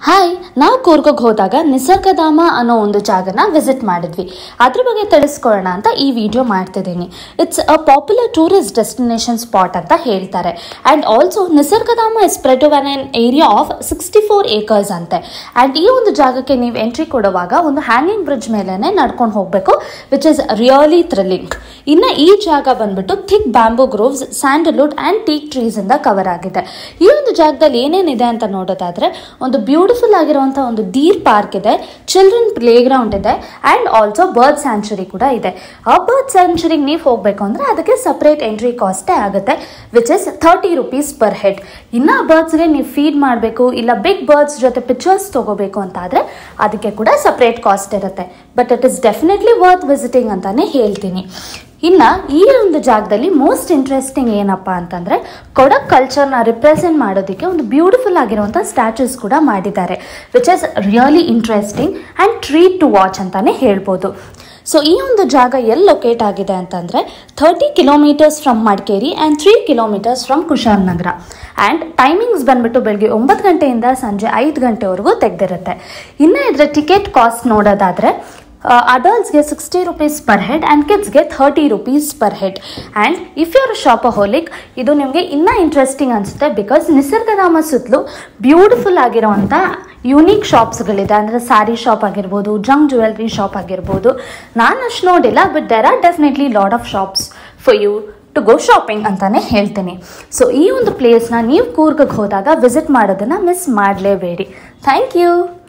hi ನಾವು ಕೂರ್ಗೋಗೆ ಹೋದಾಗ ನಿಸರ್ಗಧಾಮ ಅನ್ನೋ ಒಂದು ಜಾಗನ ವಿಸಿಟ್ ಮಾಡಿದ್ವಿ ಅದ್ರ ಬಗ್ಗೆ ತಿಳಿಸ್ಕೊಳ್ಳೋಣ ಅಂತ ಈ ವಿಡಿಯೋ ಮಾಡ್ತಿದ್ದೀನಿ it's a popular tourist destination spot ಅಂತ ಹೇಳ್ತಾರೆ and also Nisargadhama is spread over an area of sixty four acres ಅಂತೆ ಆ್ಯಂಡ್ ಈ ಒಂದು ಜಾಗಕ್ಕೆ ನೀವು ಎಂಟ್ರಿ ಕೊಡುವಾಗ ಒಂದು ಹ್ಯಾಂಗಿಂಗ್ ಬ್ರಿಡ್ಜ್ ಮೇಲೇ ನಡ್ಕೊಂಡು ಹೋಗಬೇಕು ವಿಚ್ ಇಸ್ ರಿಯಲಿ ಥ್ರಿಲ್ಲಿಂಗ್ ಇನ್ನು ಈ ಜಾಗ ಬಂದ್ಬಿಟ್ಟು thick bamboo groves sandalwood and teak trees ಇಂದ ಕವರ್ ಆಗಿದೆ ಈ ಒಂದು ಜಾಗದಲ್ಲಿ ಏನೇನಿದೆ ಅಂತ ನೋಡೋದಾದ್ರೆ ಒಂದು ಬ್ಯೂಟಿಫುಲ್ ಆಗಿರುವಂಥ ಒಂದು ಡೀರ್ ಪಾರ್ಕ್ ಇದೆ ಚಿಲ್ಡ್ರನ್ ಪ್ಲೇ ಗ್ರೌಂಡ್ ಇದೆ ಆ್ಯಂಡ್ ಆಲ್ಸೋ ಬರ್ಡ್ ಸ್ಯಾಂಚುರಿ ಕೂಡ ಇದೆ ಆ ಬರ್ಡ್ ಸ್ಯಾಂಚುರಿಗೆ ನೀವು ಹೋಗಬೇಕು ಅಂದರೆ ಅದಕ್ಕೆ ಸಪ್ರೇಟ್ ಎಂಟ್ರಿ ಕಾಸ್ಟೇ ಆಗುತ್ತೆ which is thirty rupees per head ಇನ್ನು ಬರ್ಡ್ಸ್ಗೆ ನೀವು ಫೀಡ್ ಮಾಡಬೇಕು ಇಲ್ಲ ಬಿಗ್ ಬರ್ಡ್ಸ್ ಜೊತೆ ಪಿಕ್ಚರ್ಸ್ ತೊಗೋಬೇಕು ಅಂತ ಆದರೆ ಅದಕ್ಕೆ ಕೂಡ ಸಪ್ರೇಟ್ ಕಾಸ್ಟ್ ಇರುತ್ತೆ but it is definitely worth visiting ಅಂತಾನೆ ಹೇಳ್ತೀನಿ ಇನ್ನ ಈ ಒಂದು ಜಾಗದಲ್ಲಿ ಮೋಸ್ಟ್ ಇಂಟ್ರೆಸ್ಟಿಂಗ್ ಏನಪ್ಪಾ ಅಂತಂದ್ರೆ ಕೊಡಕ್ ಕಲ್ಚರ್ನ ರಿಪ್ರೆಸೆಂಟ್ ಮಾಡೋದಕ್ಕೆ ಒಂದು ಬ್ಯೂಟಿಫುಲ್ ಆಗಿರುವಂಥ ಸ್ಟ್ಯಾಚುಸ್ ಕೂಡ ಮಾಡಿದ್ದಾರೆ which is really interesting and treat to watch ಅಂತಾನೆ ಹೇಳ್ಬೋದು ಸೊ ಈ ಒಂದು ಜಾಗ ಎಲ್ಲಿ ಲೊಕೇಟ್ ಆಗಿದೆ ಅಂತಂದರೆ thirty kilometres from Madikeri and three kilometres from Kushalnagar and timings ಬಂದ್ಬಿಟ್ಟು ಬೆಳಗ್ಗೆ ಒಂಬತ್ತು ಗಂಟೆಯಿಂದ ಸಂಜೆ ಐದು ಗಂಟೆವರೆಗೂ ತೆಗೆದಿರುತ್ತೆ ಇನ್ನು ಇದರ ಟಿಕೆಟ್ ಕಾಸ್ಟ್ ನೋಡೋದಾದರೆ ಅಡಲ್ಟ್ಸ್ಗೆ sixty rupees per head and ಕಿಡ್ಸ್ಗೆ thirty rupees per head and if you are shopaholic ಇದು ನಿಮಗೆ ಇನ್ನೂ ಇಂಟ್ರೆಸ್ಟಿಂಗ್ ಅನಿಸುತ್ತೆ ಬಿಕಾಸ್ ನಿಸರ್ಗಧಾಮ ಸುತ್ತಲೂ ಬ್ಯೂಟಿಫುಲ್ ಆಗಿರೋವಂಥ ಯುನೀಕ್ ಶಾಪ್ಸ್ಗಳಿದೆ ಅಂದರೆ ಸ್ಯಾರಿ ಶಾಪ್ ಆಗಿರ್ಬೋದು ಜಂಗ್ ಜ್ಯುವೆಲ್ರಿ ಶಾಪ್ ಆಗಿರ್ಬೋದು ನಾನು ಅಷ್ಟು ನೋಡಿಲ್ಲ but there are definitely lot of shops for you to go shopping ಅಂತಾನೆ ಹೇಳ್ತೀನಿ ಸೊ ಈ ಒಂದು ಪ್ಲೇಸ್ನ ನೀವು ಕೂರ್ಗಕ್ಕೆ ಹೋದಾಗ ವಿಸಿಟ್ ಮಾಡೋದನ್ನು ಮಿಸ್ ಮಾಡಲೇಬೇಡಿ ಥ್ಯಾಂಕ್ ಯು